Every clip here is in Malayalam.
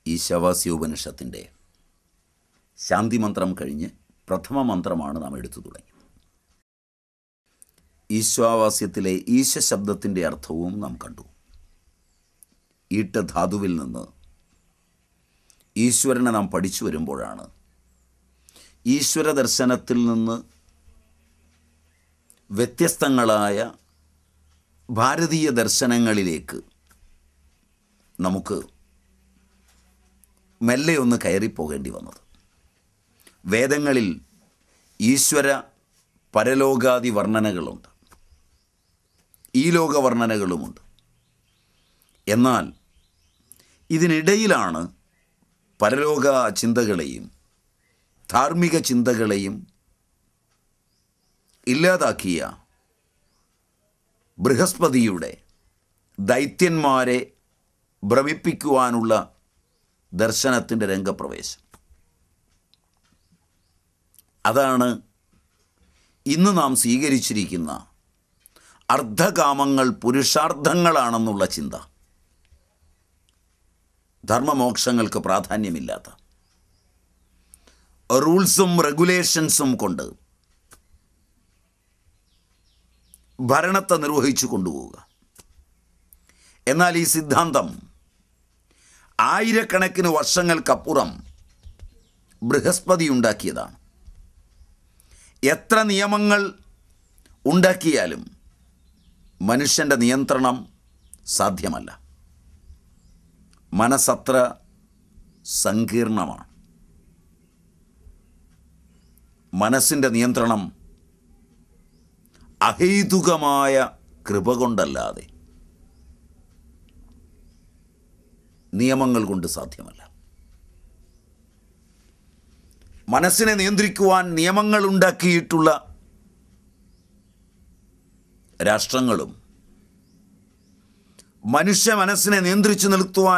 ഈശാവാസ്യോപനിഷത്തിൻ്റെ ശാന്തി മന്ത്രം കഴിഞ്ഞ് പ്രഥമ മന്ത്രമാണ് നാം എടുത്തു തുടങ്ങി ഈശ്വാവാസ്യത്തിലെ ഈശ ശബ്ദത്തിൻ്റെ അർത്ഥവും നാം കണ്ടു ഈട്ട ധാതുവിൽ നിന്ന് ഈശ്വരനെ നാം പഠിച്ചു വരുമ്പോഴാണ് ഈശ്വര ദർശനത്തിൽ നിന്ന് വ്യത്യസ്തങ്ങളായ ഭാരതീയ ദർശനങ്ങളിലേക്ക് നമുക്ക് മെല്ലെ ഒന്ന് കയറിപ്പോകേണ്ടി വന്നത് വേദങ്ങളിൽ ഈശ്വര പരലോകാദി വർണ്ണനകളുണ്ട് ഈ ലോക വർണ്ണനകളുമുണ്ട് എന്നാൽ ഇതിനിടയിലാണ് പരലോക ചിന്തകളെയും ധാർമ്മിക ചിന്തകളെയും ഇല്ലാതാക്കിയ ബൃഹസ്പതിയുടെ ദൈത്യന്മാരെ ഭ്രമിപ്പിക്കുവാനുള്ള ദർശനത്തിൻ്റെ രംഗപ്രവേശം അതാണ് ഇന്ന് നാം സ്വീകരിച്ചിരിക്കുന്ന അർദ്ധകാമങ്ങൾ പുരുഷാർത്ഥങ്ങളാണെന്നുള്ള ചിന്ത ധർമ്മമോക്ഷങ്ങൾക്ക് പ്രാധാന്യമില്ലാത്ത റൂൾസും റെഗുലേഷൻസും കൊണ്ട് ഭരണത്തെ നിർവഹിച്ചു കൊണ്ടുപോവുക എന്നാൽ ഈ സിദ്ധാന്തം ആയിരക്കണക്കിന് വർഷങ്ങൾക്കപ്പുറം ബൃഹസ്പതി ഉണ്ടാക്കിയതാണ് എത്ര നിയമങ്ങൾ ഉണ്ടാക്കിയാലും മനുഷ്യൻ്റെ നിയന്ത്രണം സാധ്യമല്ല മനസ്സത്ര സങ്കീർണമാണ് മനസ്സിൻ്റെ നിയന്ത്രണം അഹൈതുകമായ കൃപ കൊണ്ടല്ലാതെ നിയമങ്ങൾ കൊണ്ട് സാധ്യമല്ല മനസ്സിനെ നിയന്ത്രിക്കുവാൻ നിയമങ്ങൾ ഉണ്ടാക്കിയിട്ടുള്ള രാഷ്ട്രങ്ങളും മനുഷ്യ മനസ്സിനെ നിയന്ത്രിച്ചു നിർത്തുവാൻ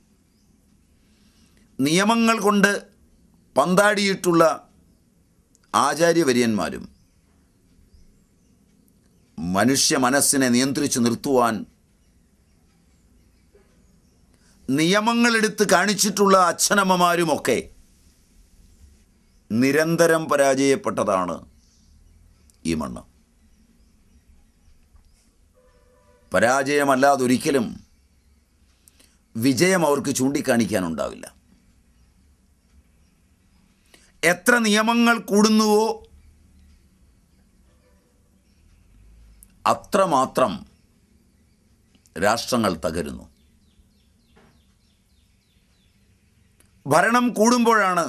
നിയമങ്ങൾ കൊണ്ട് പന്താടിയിട്ടുള്ള ആചാര്യവര്യന്മാരും മനുഷ്യ മനസ്സിനെ നിയന്ത്രിച്ചു നിർത്തുവാൻ നിയമങ്ങളെടുത്ത് കാണിച്ചിട്ടുള്ള അച്ഛനമ്മമാരുമൊക്കെ നിരന്തരം പരാജയപ്പെട്ടതാണ് ഈ മണ്ണ് പരാജയമല്ലാതൊരിക്കലും വിജയം അവർക്ക് ചൂണ്ടിക്കാണിക്കാനുണ്ടാവില്ല എത്ര നിയമങ്ങൾ കൂടുന്നുവോ അത്രമാത്രം രാഷ്ട്രങ്ങൾ തകരുന്നു ഭരണം കൂടുമ്പോഴാണ്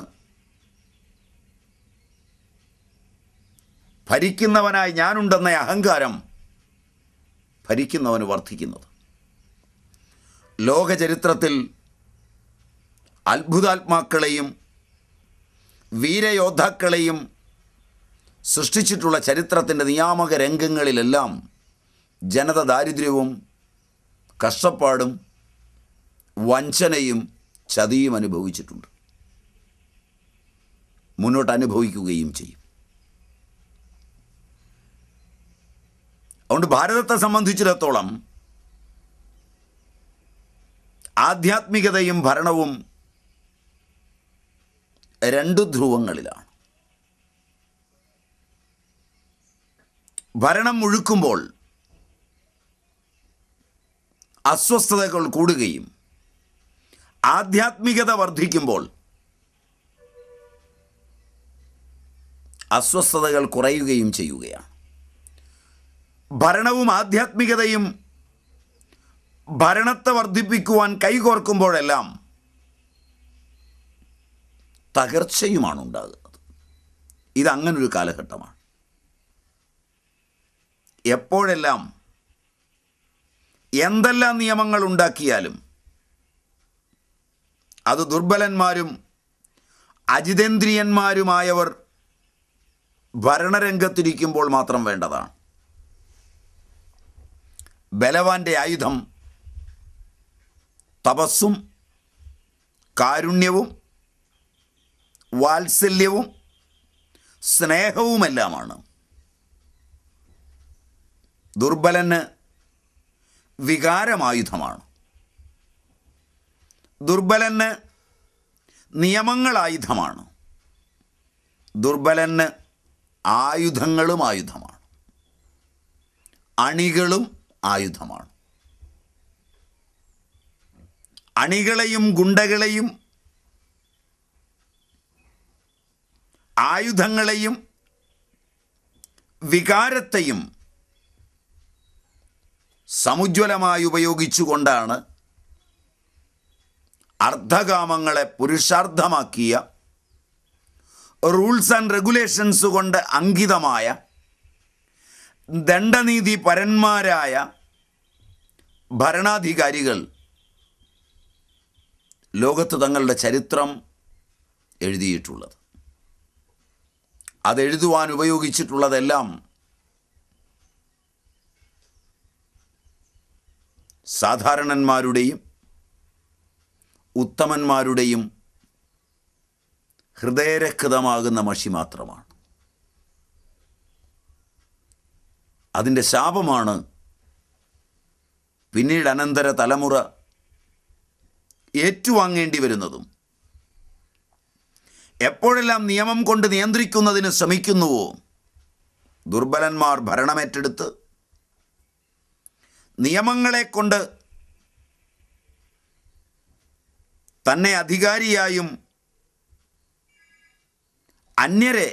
ഭരിക്കുന്നവനായി ഞാനുണ്ടെന്ന അഹങ്കാരം ഭരിക്കുന്നവന് വർദ്ധിക്കുന്നത് ലോകചരിത്രത്തിൽ അത്ഭുതാത്മാക്കളെയും വീരയോദ്ധാക്കളെയും സൃഷ്ടിച്ചിട്ടുള്ള ചരിത്രത്തിൻ്റെ നിയാമക രംഗങ്ങളിലെല്ലാം ജനത ദാരിദ്ര്യവും കഷ്ടപ്പാടും വഞ്ചനയും ചതിയും അനുഭവിച്ചിട്ടുണ്ട് മുന്നോട്ട് അനുഭവിക്കുകയും ചെയ്യും അതുകൊണ്ട് ഭാരതത്തെ സംബന്ധിച്ചിടത്തോളം ആധ്യാത്മികതയും ഭരണവും രണ്ടു ധ്രുവങ്ങളിലാണ് ഭരണം മുഴുക്കുമ്പോൾ അസ്വസ്ഥതകൾ കൂടുകയും ആധ്യാത്മികത വർദ്ധിക്കുമ്പോൾ അസ്വസ്ഥതകൾ കുറയുകയും ചെയ്യുകയാണ് ഭരണവും ആധ്യാത്മികതയും ഭരണത്തെ വർദ്ധിപ്പിക്കുവാൻ കൈകോർക്കുമ്പോഴെല്ലാം തകർച്ചയുമാണ് ഉണ്ടാകുന്നത് ഇതങ്ങനൊരു കാലഘട്ടമാണ് എപ്പോഴെല്ലാം എന്തെല്ലാം നിയമങ്ങൾ ഉണ്ടാക്കിയാലും അത് ദുർബലന്മാരും അജിതേന്ദ്രിയന്മാരുമായവർ ഭരണരംഗത്തിരിക്കുമ്പോൾ മാത്രം വേണ്ടതാണ് ബലവാന്റെ ആയുധം തപസ്സും കാരുണ്യവും വാത്സല്യവും സ്നേഹവുമെല്ലാമാണ് ദുർബലന് വികാരമായുധമാണ് ദുർബലന് നിയമങ്ങൾ ആയുധമാണ് ദുർബലന് ആയുധങ്ങളും ആയുധമാണ് അണികളും ആയുധമാണ് അണികളെയും ഗുണ്ടകളെയും ആയുധങ്ങളെയും വികാരത്തെയും സമുജ്വലമായി ഉപയോഗിച്ചുകൊണ്ടാണ് അർദ്ധകാമങ്ങളെ പുരുഷാർത്ഥമാക്കിയ റൂൾസ് ആൻഡ് റെഗുലേഷൻസ് കൊണ്ട് അങ്കിതമായ ദണ്ഡനീതി പരന്മാരായ ഭരണാധികാരികൾ ലോകത്ത് തങ്ങളുടെ ചരിത്രം എഴുതിയിട്ടുള്ളത് അതെഴുതുവാൻ ഉപയോഗിച്ചിട്ടുള്ളതെല്ലാം സാധാരണന്മാരുടെയും ഉത്തമന്മാരുടെയും ഹൃദയരക്തമാകുന്ന മഷി മാത്രമാണ് അതിൻ്റെ ശാപമാണ് പിന്നീട് അനന്തര തലമുറ ഏറ്റുവാങ്ങേണ്ടി വരുന്നതും എപ്പോഴെല്ലാം നിയമം കൊണ്ട് നിയന്ത്രിക്കുന്നതിന് ശ്രമിക്കുന്നുവോ ദുർബലന്മാർ ഭരണമേറ്റെടുത്ത് നിയമങ്ങളെ കൊണ്ട് തന്നെ അധികാരിയായും അന്യരെ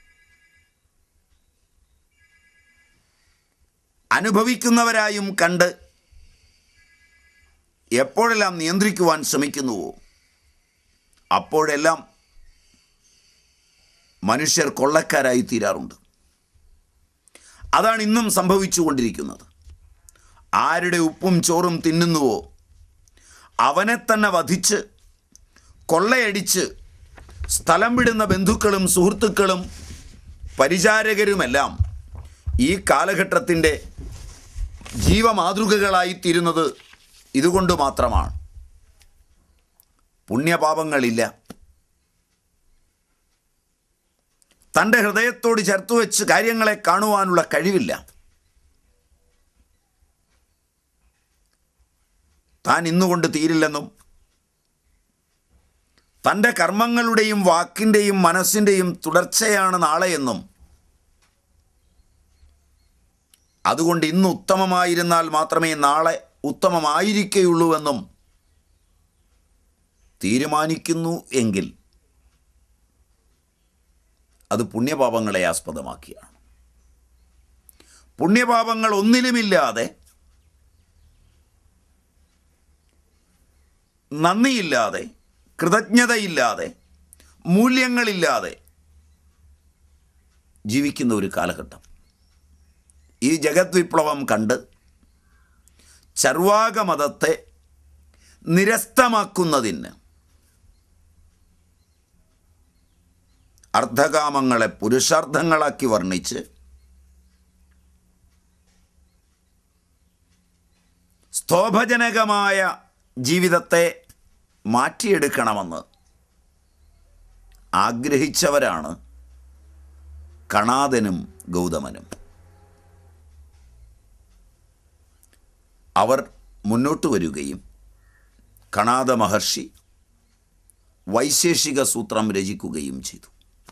അനുഭവിക്കുന്നവരായും കണ്ട് എപ്പോഴെല്ലാം നിയന്ത്രിക്കുവാൻ ശ്രമിക്കുന്നുവോ അപ്പോഴെല്ലാം മനുഷ്യർ കൊള്ളക്കാരായി തീരാറുണ്ട് അതാണ് ഇന്നും സംഭവിച്ചുകൊണ്ടിരിക്കുന്നത് ആരുടെ ഉപ്പും ചോറും തിന്നുന്നുവോ അവനെ തന്നെ വധിച്ച് കൊള്ളയടിച്ച് സ്ഥലം വിടുന്ന ബന്ധുക്കളും സുഹൃത്തുക്കളും പരിചാരകരുമെല്ലാം ഈ കാലഘട്ടത്തിൻ്റെ ജീവമാതൃകകളായിത്തീരുന്നത് ഇതുകൊണ്ട് മാത്രമാണ് പുണ്യപാപങ്ങളില്ല തൻ്റെ ഹൃദയത്തോട് ചേർത്ത് വെച്ച് കാര്യങ്ങളെ കാണുവാനുള്ള കഴിവില്ല താൻ ഇന്നുകൊണ്ട് തീരില്ലെന്നും തൻ്റെ കർമ്മങ്ങളുടെയും വാക്കിൻ്റെയും മനസ്സിൻ്റെയും തുടർച്ചയാണ് നാളെയെന്നും അതുകൊണ്ട് ഇന്ന് ഉത്തമമായിരുന്നാൽ മാത്രമേ നാളെ ഉത്തമമായിരിക്കുകയുള്ളൂവെന്നും തീരുമാനിക്കുന്നു എങ്കിൽ അത് പുണ്യപാപങ്ങളെ ആസ്പദമാക്കിയാണ് പുണ്യപാപങ്ങൾ ഒന്നിലുമില്ലാതെ നന്ദിയില്ലാതെ കൃതജ്ഞതയില്ലാതെ മൂല്യങ്ങളില്ലാതെ ജീവിക്കുന്ന ഒരു കാലഘട്ടം ഈ ജഗത് വിപ്ലവം കണ്ട് ചർവാകമതത്തെ നിരസ്തമാക്കുന്നതിന് അർദ്ധകാമങ്ങളെ പുരുഷാർത്ഥങ്ങളാക്കി വർണ്ണിച്ച് സ്തോഭജനകമായ ജീവിതത്തെ മാറ്റിയെടുക്കണമെന്ന് ആഗ്രഹിച്ചവരാണ് കണാദനും ഗൗതമനും അവർ മുന്നോട്ട് വരികയും കണാദ മഹർഷി വൈശേഷിക സൂത്രം രചിക്കുകയും ചെയ്തു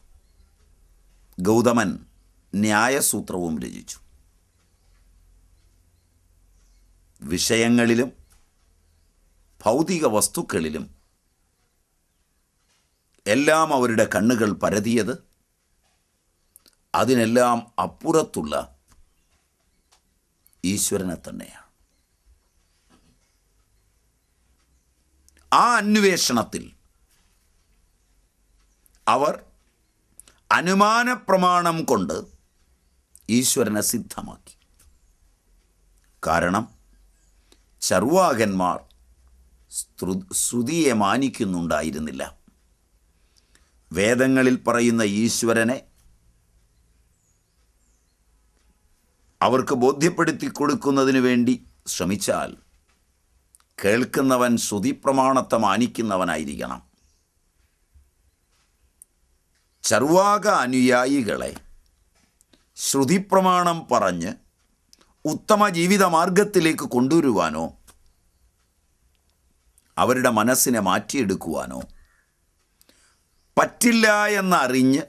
ഗൗതമൻ ന്യായസൂത്രവും രചിച്ചു വിഷയങ്ങളിലും ഭൗതിക വസ്തുക്കളിലും എല്ലാം അവരുടെ കണ്ണുകൾ പരതിയത് അതിനെല്ലാം അപ്പുറത്തുള്ള ഈശ്വരനെ തന്നെയാണ് ആ അന്വേഷണത്തിൽ അവർ അനുമാന പ്രമാണം കൊണ്ട് ഈശ്വരനെ സിദ്ധമാക്കി കാരണം ചർവാകന്മാർ സ്ത്രു- ശ്രുതിയെ മാനിക്കുന്നുണ്ടായിരുന്നില്ല വേദങ്ങളിൽ പറയുന്ന ഈശ്വരനെ അവർക്ക് ബോധ്യപ്പെടുത്തി കൊടുക്കുന്നതിന് വേണ്ടി ശ്രമിച്ചാൽ കേൾക്കുന്നവൻ ശ്രുതിപ്രമാണത്തെ മാനിക്കുന്നവനായിരിക്കണം ചർവാക അനുയായികളെ ശ്രുതിപ്രമാണം പറഞ്ഞ് ഉത്തമ ജീവിത മാർഗത്തിലേക്ക് കൊണ്ടുവരുവാനോ അവരുടെ മനസ്സിനെ മാറ്റിയെടുക്കുവാനോ പറ്റില്ല എന്നറിഞ്ഞ്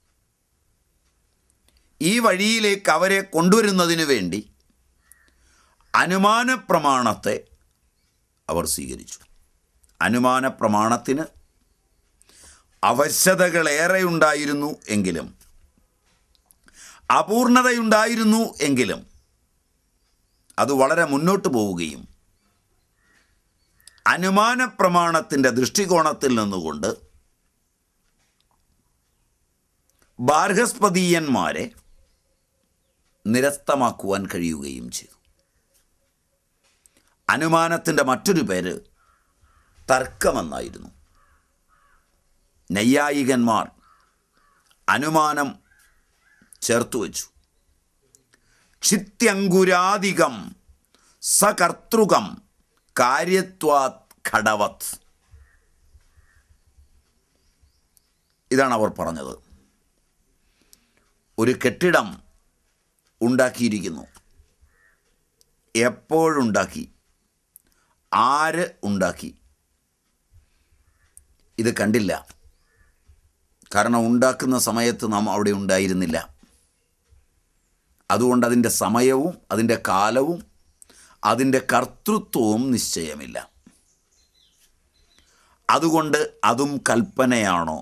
ഈ വഴിയിലേക്ക് അവരെ കൊണ്ടുവരുന്നതിന് വേണ്ടി അനുമാന പ്രമാണത്തെ അവർ സ്വീകരിച്ചു അനുമാന പ്രമാണത്തിന് അവശ്യതകളേറെ ഉണ്ടായിരുന്നു എങ്കിലും അപൂർണതയുണ്ടായിരുന്നു എങ്കിലും അത് വളരെ മുന്നോട്ട് പോവുകയും അനുമാന പ്രമാണത്തിൻ്റെ ദൃഷ്ടികോണത്തിൽ നിന്നുകൊണ്ട് ബാർഹസ്പതീയന്മാരെ നിരസ്തമാക്കുവാൻ കഴിയുകയും ചെയ്തു അനുമാനത്തിൻ്റെ മറ്റൊരു പേര് തർക്കമെന്നായിരുന്നു നൈയായികന്മാർ അനുമാനം ചേർത്തു വച്ചു ക്ഷിത്യങ്കുരാധികം സകർത്തൃകം കാര്യത്വാത് ഘടവത് ഇതാണ് അവർ പറഞ്ഞത് ഒരു കെട്ടിടം ഉണ്ടാക്കിയിരിക്കുന്നു എപ്പോഴുണ്ടാക്കി ആര് ഉണ്ടാക്കി ഇത് കണ്ടില്ല കാരണം ഉണ്ടാക്കുന്ന സമയത്ത് നാം അവിടെ ഉണ്ടായിരുന്നില്ല അതുകൊണ്ട് അതിൻ്റെ സമയവും അതിൻ്റെ കാലവും അതിൻ്റെ കർത്തൃത്വവും നിശ്ചയമില്ല അതുകൊണ്ട് അതും കൽപ്പനയാണോ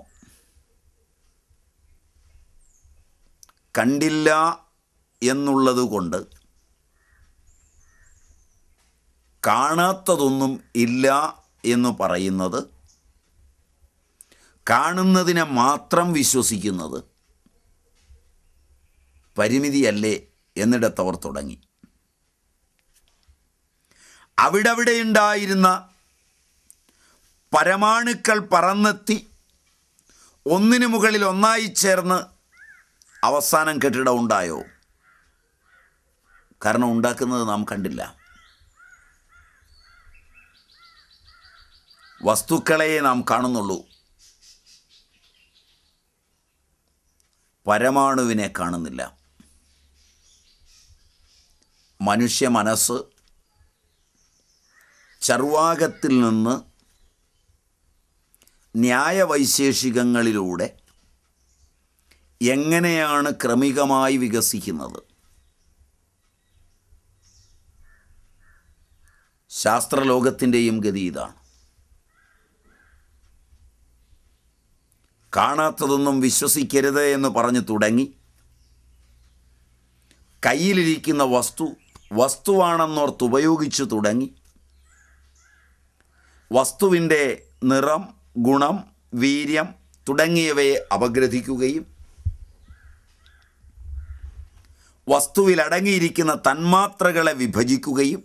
കണ്ടില്ല എന്നുള്ളത് കൊണ്ട് കാണാത്തതൊന്നും ഇല്ല എന്ന് പറയുന്നത് കാണുന്നതിനെ മാത്രം വിശ്വസിക്കുന്നത് പരിമിതിയല്ലേ എന്നിടത്തവർ തുടങ്ങി അവിടവിടെ ഉണ്ടായിരുന്ന പരമാണുക്കൾ പറന്നെത്തി ഒന്നിനു മുകളിൽ ഒന്നായി ചേർന്ന് അവസാനം കെട്ടിടം ഉണ്ടായോ കാരണം ഉണ്ടാക്കുന്നത് നാം കണ്ടില്ല വസ്തുക്കളെ നാം കാണുന്നുള്ളൂ പരമാണുവിനെ കാണുന്നില്ല മനുഷ്യ മനസ്സ് ചർവാകത്തിൽ നിന്ന് ന്യായവൈശേഷികങ്ങളിലൂടെ എങ്ങനെയാണ് ക്രമികമായി വികസിക്കുന്നത് ശാസ്ത്രലോകത്തിൻ്റെയും ഗതി ഇതാണ് കാണാത്തതൊന്നും വിശ്വസിക്കരുത് എന്ന് പറഞ്ഞു തുടങ്ങി കയ്യിലിരിക്കുന്ന വസ്തു വസ്തുവാണെന്നോർത്ത് ഉപയോഗിച്ചു തുടങ്ങി വസ്തുവിൻ്റെ നിറം ഗുണം വീര്യം തുടങ്ങിയവയെ അപഗ്രഥിക്കുകയും വസ്തുവിൽ അടങ്ങിയിരിക്കുന്ന തന്മാത്രകളെ വിഭജിക്കുകയും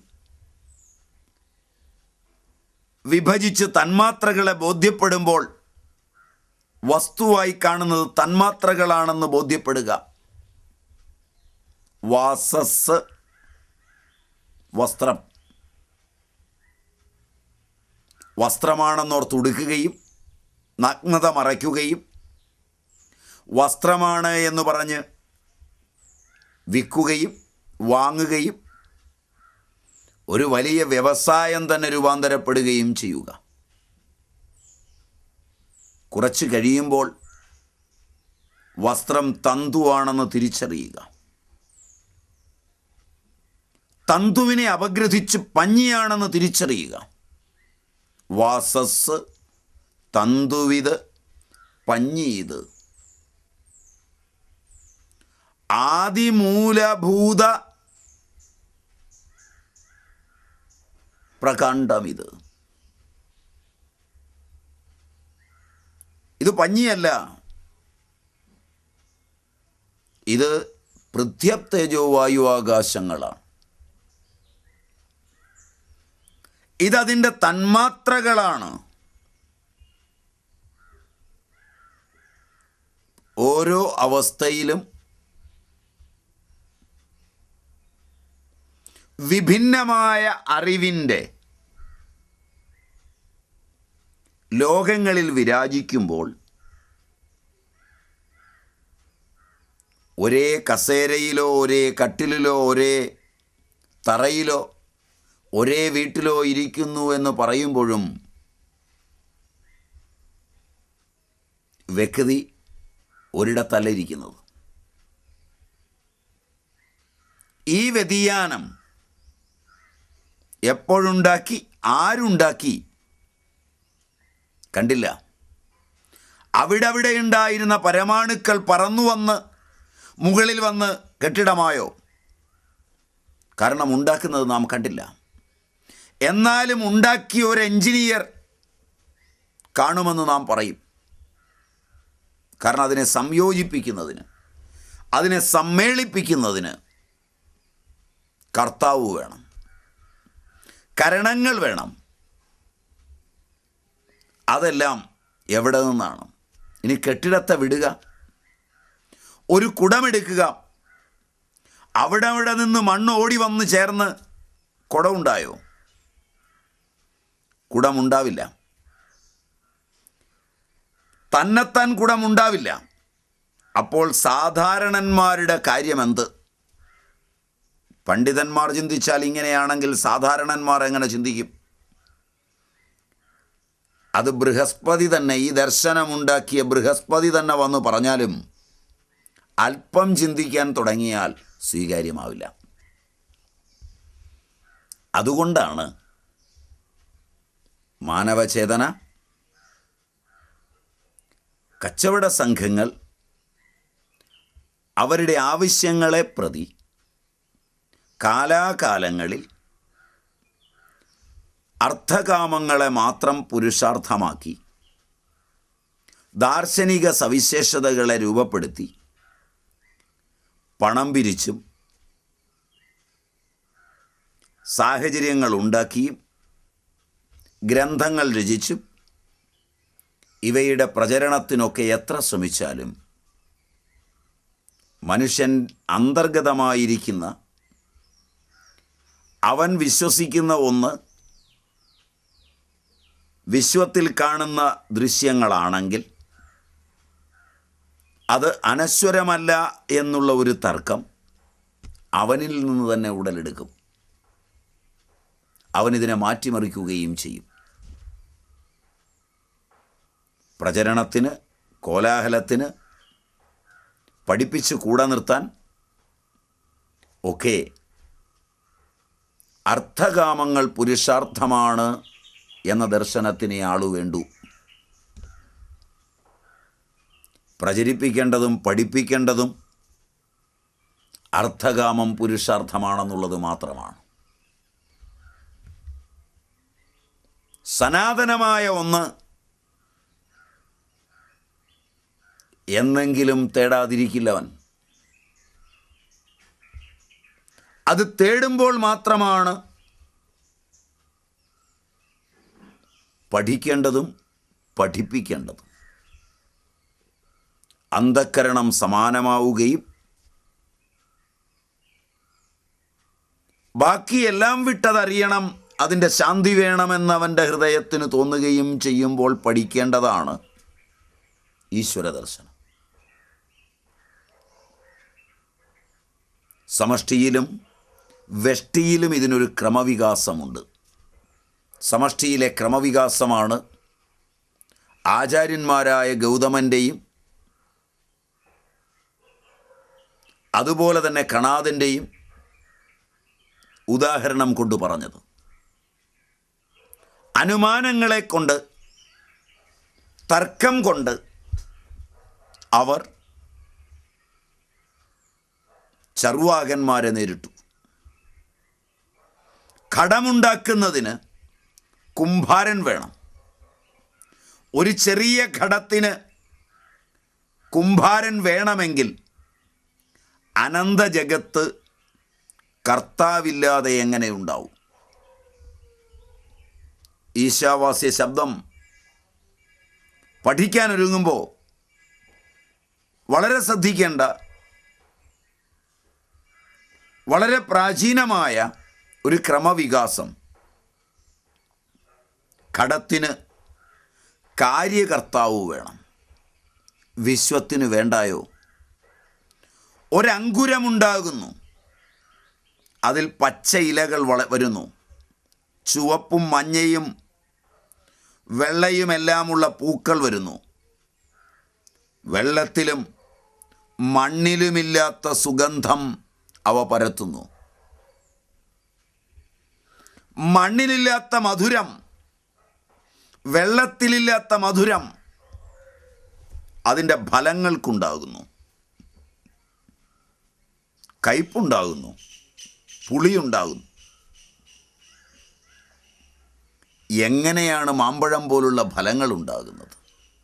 വിഭജിച്ച് തന്മാത്രകളെ ബോധ്യപ്പെടുമ്പോൾ വസ്തുവായി കാണുന്നത് തന്മാത്രകളാണെന്ന് ബോധ്യപ്പെടുക വാസസ് വസ്ത്രം വസ്ത്രമാണെന്നോർത്ത് ഉടുക്കുകയും നഗ്നത മറയ്ക്കുകയും വസ്ത്രമാണ് എന്ന് പറഞ്ഞ് വിൽക്കുകയും വാങ്ങുകയും ഒരു വലിയ വ്യവസായം തന്നെ രൂപാന്തരപ്പെടുകയും ചെയ്യുക കുറച്ച് കഴിയുമ്പോൾ വസ്ത്രം തന്തുവാണെന്ന് തിരിച്ചറിയുക തന്തുവിനെ അപഗ്രഥിച്ച് പഞ്ഞിയാണെന്ന് തിരിച്ചറിയുക വാസസ് തന്തുവിത് പഞ്ഞീത് ആദിമൂലഭൂത പ്രകാണ്ഡമിത് ഇത് പഞ്ഞിയല്ല ഇത് പൃഥ്വത്തേജോ വായു ആകാശങ്ങളാണ് ഇതതിൻ്റെ തന്മാത്രകളാണ് ഓരോ അവസ്ഥയിലും വിഭിന്നമായ അറിവിൻ്റെ ലോകങ്ങളിൽ വിരാജിക്കുമ്പോൾ ഒരേ കസേരയിലോ ഒരേ കട്ടിലിലോ ഒരേ തറയിലോ ഒരേ വീട്ടിലോ ഇരിക്കുന്നു എന്ന് പറയുമ്പോഴും വ്യക്തി ഒരിടത്തല്ല ഇരിക്കുന്നത് ഈ വ്യതിയാനം എപ്പോഴുണ്ടാക്കി ആരുണ്ടാക്കി കണ്ടില്ല അവിടെ അവിടെ ഉണ്ടായിരുന്ന പരമാണുക്കൾ പറന്നു വന്ന് മുകളിൽ വന്ന് കെട്ടിടമായോ കാരണം ഉണ്ടാക്കുന്നത് നാം കണ്ടില്ല എന്നാലും ഉണ്ടാക്കിയ ഒരു എഞ്ചിനീയർ കാണുമെന്ന് നാം പറയും കാരണം അതിനെ സംയോജിപ്പിക്കുന്നതിന് അതിനെ സമ്മേളിപ്പിക്കുന്നതിന് കർത്താവ് വേണം കരണങ്ങൾ വേണം അതെല്ലാം എവിടെ നിന്നാണ് ഇനി കെട്ടിടത്തെ വിടുക ഒരു കുടമെടുക്കുക അവിടെ അവിടെ നിന്ന് മണ്ണ് ഓടി വന്ന് ചേർന്ന് കുടമുണ്ടായോ കുടമുണ്ടാവില്ല തന്നെത്താൻ കുടമുണ്ടാവില്ല അപ്പോൾ സാധാരണന്മാരുടെ കാര്യമെന്ത് പണ്ഡിതന്മാർ ചിന്തിച്ചാൽ ഇങ്ങനെയാണെങ്കിൽ സാധാരണന്മാർ എങ്ങനെ ചിന്തിക്കും അത് ബൃഹസ്പതി തന്നെ ഈ ദർശനമുണ്ടാക്കിയ ബൃഹസ്പതി തന്നെ വന്ന് പറഞ്ഞാലും അല്പം ചിന്തിക്കാൻ തുടങ്ങിയാൽ സ്വീകാര്യമാവില്ല അതുകൊണ്ടാണ് മാനവചേതന കച്ചവട സംഘങ്ങൾ അവരുടെ ആവശ്യങ്ങളെ പ്രതി കാലാകാലങ്ങളിൽ അർത്ഥകാമങ്ങളെ മാത്രം പുരുഷാർത്ഥമാക്കി ദാർശനിക സവിശേഷതകളെ രൂപപ്പെടുത്തി പണം പിരിച്ചും സാഹചര്യങ്ങൾ ഉണ്ടാക്കിയും ഗ്രന്ഥങ്ങൾ രചിച്ചും ഇവയുടെ പ്രചരണത്തിനൊക്കെ എത്ര ശ്രമിച്ചാലും മനുഷ്യൻ അന്തർഗതമായിരിക്കുന്ന അവൻ വിശ്വസിക്കുന്ന ഒന്ന് വിശ്വത്തിൽ കാണുന്ന ദൃശ്യങ്ങളാണെങ്കിൽ അത് അനശ്വരമല്ല എന്നുള്ള ഒരു തർക്കം അവനിൽ നിന്ന് തന്നെ ഉടലെടുക്കും അവനിതിനെ മാറ്റിമറിക്കുകയും ചെയ്യും പ്രചരണത്തിന് കോലാഹലത്തിന് പഠിപ്പിച്ച് കൂടെ നിർത്താൻ ഒക്കെ അർത്ഥകാമങ്ങൾ പുരുഷാർത്ഥമാണ് എന്ന ദർശനത്തിനെ ആളു വേണ്ടു പ്രചരിപ്പിക്കേണ്ടതും പഠിപ്പിക്കേണ്ടതും അർത്ഥകാമം പുരുഷാർത്ഥമാണെന്നുള്ളത് മാത്രമാണ് സനാതനമായ ഒന്ന് എന്നെങ്കിലും തേടാതിരിക്കില്ലവൻ അത് തേടുമ്പോൾ മാത്രമാണ് പഠിക്കേണ്ടതും പഠിപ്പിക്കേണ്ടതും അന്ധക്കരണം സമാനമാവുകയും ബാക്കിയെല്ലാം വിട്ടതറിയണം അതിൻ്റെ ശാന്തി വേണമെന്നവൻ്റെ ഹൃദയത്തിന് തോന്നുകയും ചെയ്യുമ്പോൾ പഠിക്കേണ്ടതാണ് ഈശ്വര ദർശനം സമഷ്ടിയിലും വെഷ്ടിയിലും ഇതിനൊരു ക്രമവികാസമുണ്ട് സമഷ്ടിയിലെ ക്രമവികാസമാണ് ആചാര്യന്മാരായ ഗൗതമൻ്റെയും അതുപോലെ തന്നെ കണാദിൻ്റെയും ഉദാഹരണം കൊണ്ട് പറഞ്ഞത് അനുമാനങ്ങളെ കൊണ്ട് തർക്കം കൊണ്ട് അവർ ചർവാകന്മാരെ നേരിട്ടു ഘടമുണ്ടാക്കുന്നതിന് കുംഭാരൻ വേണം ഒരു ചെറിയ ഘടത്തിന് കുംഭാരൻ വേണമെങ്കിൽ അനന്ത ജഗത്ത് കർത്താവില്ലാതെ എങ്ങനെ ഉണ്ടാവും ഈശാവാസ്യ ശബ്ദം പഠിക്കാനൊരുങ്ങുമ്പോൾ വളരെ ശ്രദ്ധിക്കേണ്ട വളരെ പ്രാചീനമായ ഒരു ക്രമവികാസം ഘടത്തിന് കാര്യകർത്താവ് വേണം വിശ്വത്തിന് വേണ്ടായോ ഒരങ്കുരമുണ്ടാകുന്നു അതിൽ പച്ച ഇലകൾ വള വരുന്നു ചുവപ്പും മഞ്ഞയും വെള്ളയുമെല്ലാമുള്ള പൂക്കൾ വരുന്നു വെള്ളത്തിലും മണ്ണിലുമില്ലാത്ത സുഗന്ധം അവ പരത്തുന്നു മണ്ണിലില്ലാത്ത മധുരം വെള്ളത്തിലില്ലാത്ത മധുരം അതിൻ്റെ ഫലങ്ങൾക്കുണ്ടാകുന്നു കയ്പുണ്ടാകുന്നു പുളിയുണ്ടാകുന്നു എങ്ങനെയാണ് മാമ്പഴം പോലുള്ള ഫലങ്ങൾ ഉണ്ടാകുന്നത്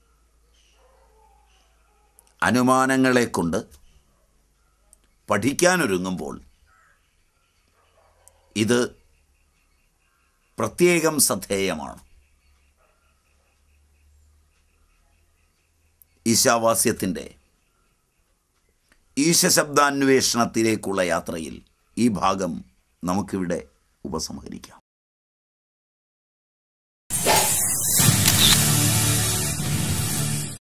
അനുമാനങ്ങളെ കൊണ്ട് പഠിക്കാനൊരുങ്ങുമ്പോൾ ഇത് പ്രത്യേകം ശ്രദ്ധേയമാണ് ഈശാവാസ്യത്തിൻ്റെ ഈശശബ്ദാന്വേഷണത്തിലേക്കുള്ള യാത്രയിൽ ഈ ഭാഗം നമുക്കിവിടെ ഉപസംഹരിക്കാം